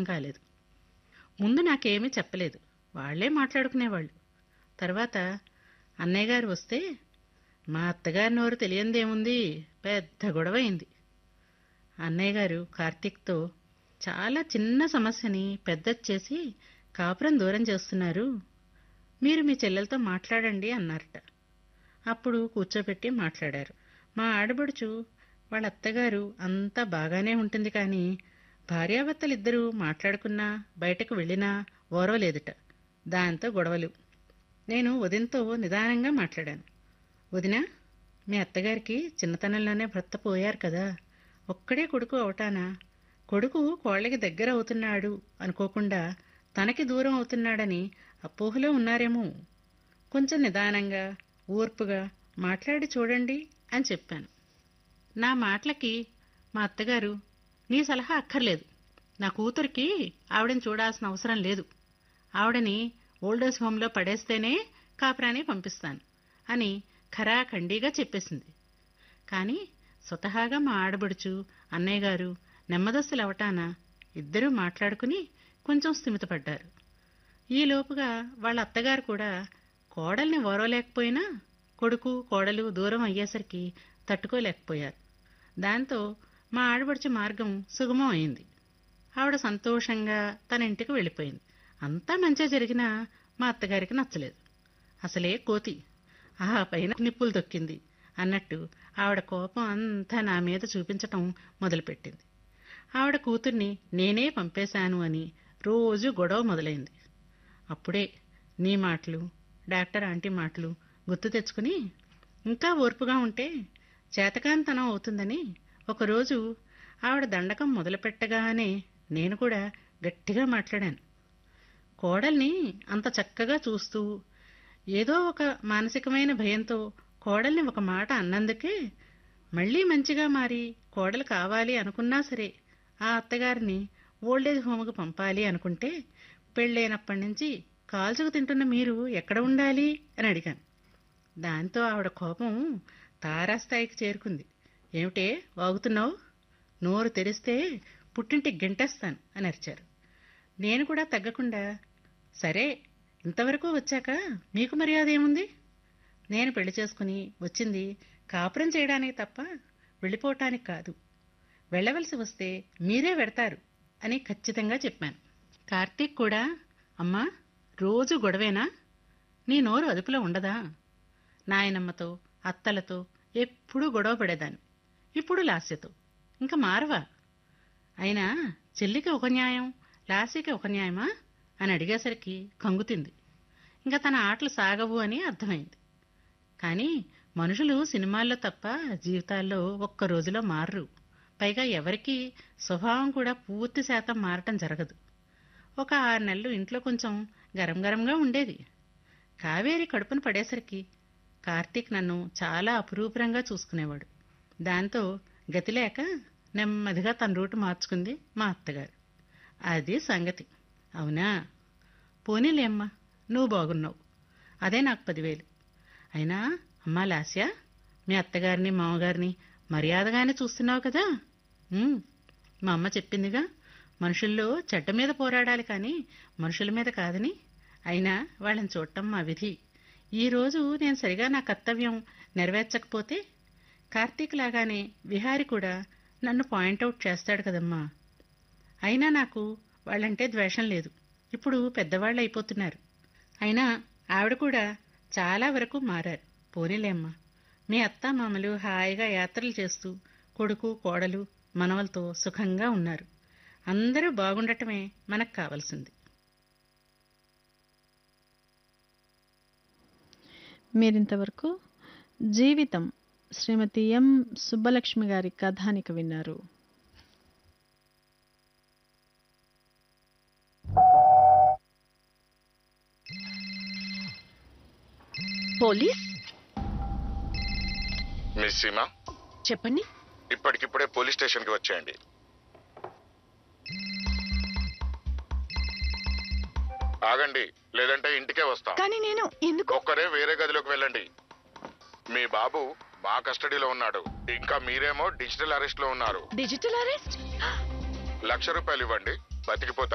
కాలేదు ముందు నాకేమీ చెప్పలేదు వాళ్లే మాట్లాడుకునేవాళ్ళు తర్వాత అన్నయ్య గారు వస్తే మా అత్తగారి నోరు తెలియందేముంది పెద్ద గొడవ అయింది అన్నయ్య గారు కార్తీక్తో చాలా చిన్న సమస్యని పెద్దది చేసి కాపురం దూరం చేస్తున్నారు మీరు మీ చెల్లెలతో మాట్లాడండి అన్నారట అప్పుడు కూర్చోబెట్టి మాట్లాడారు మా ఆడబడుచు వాళ్ళ అత్తగారు అంతా బాగానే ఉంటుంది కానీ భార్యాభర్తలిద్దరూ మాట్లాడుకున్నా బయటకు వెళ్ళినా ఓరవలేదుట దాంతో గొడవలు నేను వదినతో నిదానంగా మాట్లాడాను వదిన మీ అత్తగారికి చిన్నతనంలోనే భర్త పోయారు కదా ఒక్కడే కొడుకు అవటానా కొడుకు కోళ్ళకి దగ్గర అవుతున్నాడు అనుకోకుండా తనకి దూరం అవుతున్నాడని అపోహలో ఉన్నారేమో కొంచెం నిదానంగా ఓర్పుగా మాట్లాడి చూడండి అని చెప్పాను నా మాటలకి మా అత్తగారు నీ సలహా అక్కర్లేదు నా కూతురికి ఆవిడని చూడాల్సిన అవసరం లేదు ఆవిడని ఓల్డేజ్ హోంలో పడేస్తేనే కాపురాని పంపిస్తాను అని ఖరాఖండీగా చెప్పేసింది కానీ స్వతహాగా మా ఆడబడుచు అన్నయ్య గారు నెమ్మదస్తులు అవటాన ఇద్దరూ మాట్లాడుకుని కొంచెం స్థిమితపడ్డారు ఈలోపుగా వాళ్ళ అత్తగారు కూడా కోడల్ని ఓరవలేకపోయినా కొడుకు కోడలు దూరం అయ్యేసరికి తట్టుకోలేకపోయారు దాంతో మా ఆడబడుచు మార్గం సుగమం అయింది ఆవిడ సంతోషంగా తన ఇంటికి వెళ్ళిపోయింది అంతా మంచిగా జరిగినా మా అత్తగారికి నచ్చలేదు అసలే కోతి ఆ పైన నిప్పులు తొక్కింది అన్నట్టు ఆవిడ కోపం అంతా నా మీద చూపించటం మొదలుపెట్టింది ఆవిడ కూతుర్ని నేనే పంపేశాను అని రోజు గొడవ మొదలైంది అప్పుడే నీ మాటలు డాక్టర్ ఆంటీ మాటలు గుర్తు తెచ్చుకుని ఇంకా ఓర్పుగా ఉంటే చేతకాంతనం అవుతుందని ఒకరోజు ఆవిడ దండకం మొదలుపెట్టగానే నేను కూడా గట్టిగా మాట్లాడాను కోడల్ని అంత చక్కగా చూస్తూ ఏదో ఒక మానసికమైన భయంతో కోడల్ని ఒక మాట అన్నందుకే మళ్ళీ మంచిగా మారి కోడలు కావాలి అనుకున్నా సరే ఆ అత్తగారిని ఓల్డేజ్ హోమ్కు పంపాలి అనుకుంటే పెళ్ళైనప్పటి నుంచి కాల్చుకు తింటున్న మీరు ఎక్కడ ఉండాలి అని అడిగాను దాంతో ఆవిడ కోపం తారాస్థాయికి చేరుకుంది ఏమిటే వాగుతున్నావు నోరు తెరిస్తే పుట్టింటికి గెంటేస్తాను అని అరిచారు నేను కూడా తగ్గకుండా సరే ఇంతవరకు వచ్చాక మీకు మర్యాద ఏముంది నేను పెళ్లి చేసుకుని వచ్చింది కాపురం చేయడానికి తప్ప వెళ్ళిపోవటానికి కాదు వెళ్ళవలసి వస్తే మీరే వెడతారు అని ఖచ్చితంగా చెప్పాను కార్తీక్ కూడా అమ్మా రోజు గొడవేనా నీ నోరు అదుపులో ఉండదా నాయనమ్మతో అత్తలతో ఎప్పుడూ గొడవ పడేదాన్ని ఇప్పుడు లాస్యతో ఇంకా మారవా అయినా చెల్లికి ఒక న్యాయం లాస్యకి ఒక న్యాయమా అని అడిగేసరికి కంగుతింది ఇంకా తన ఆటలు సాగవు అని అర్థమైంది కానీ మనుషులు సినిమాల్లో తప్ప జీవితాల్లో ఒక్క రోజులో మారరు పైగా ఎవరికీ స్వభావం కూడా పూర్తి శాతం మారటం జరగదు ఒక ఆరు నెలలు ఇంట్లో కొంచెం గరం గరంగా ఉండేది కావేరి కడుపును పడేసరికి కార్తీక్ నన్ను చాలా అపురూపరంగా చూసుకునేవాడు దాంతో గతిలేక నెమ్మదిగా తన రూటు మార్చుకుంది మా అత్తగారు అది సంగతి అవునా పోనీలే అమ్మా నువ్వు బాగున్నావు అదే నాకు పదివేలు అయినా అమ్మా లాస్య మీ అత్తగారిని మామగారిని మర్యాదగానే చూస్తున్నావు కదా ఉమ్, మా అమ్మ చెప్పిందిగా మనుషుల్లో చెడ్డ మీద పోరాడాలి కానీ మనుషుల మీద కాదని అయినా వాళ్ళని చూడటం మా విధి ఈరోజు నేను సరిగా నా కర్తవ్యం నెరవేర్చకపోతే కార్తీక్ లాగానే విహారి కూడా నన్ను పాయింట్అవుట్ చేస్తాడు కదమ్మా అయినా నాకు వాళ్ళంటే ద్వేషం లేదు ఇప్పుడు పెద్దవాళ్ళు అయిపోతున్నారు అయినా ఆవిడ కూడా చాలా వరకు మారారు పోనీలేమ్మా మీ అత్త మామలు హాయిగా యాత్రలు చేస్తూ కొడుకు కోడలు మనవలతో సుఖంగా ఉన్నారు అందరూ బాగుండటమే మనకు కావాల్సింది మీరింతవరకు జీవితం శ్రీమతి ఎం సుబ్బలక్ష్మి గారి కథానిక విన్నారు పోలీస్ మిస్ సీమ చెప్పండి ఇప్పటికిప్పుడే పోలీస్ స్టేషన్కి వచ్చేయండి ఆగండి లేదంటే ఇంటికే వస్తాం కానీ నేను ఎందుకు ఒక్కరే వేరే గదిలోకి వెళ్ళండి మీ బాబు మా కస్టడీలో ఉన్నాడు ఇంకా మీరేమో డిజిటల్ అరెస్ట్ లో ఉన్నారు డిజిటల్ అరెస్ట్ లక్ష రూపాయలు ఇవ్వండి బతికిపోతారు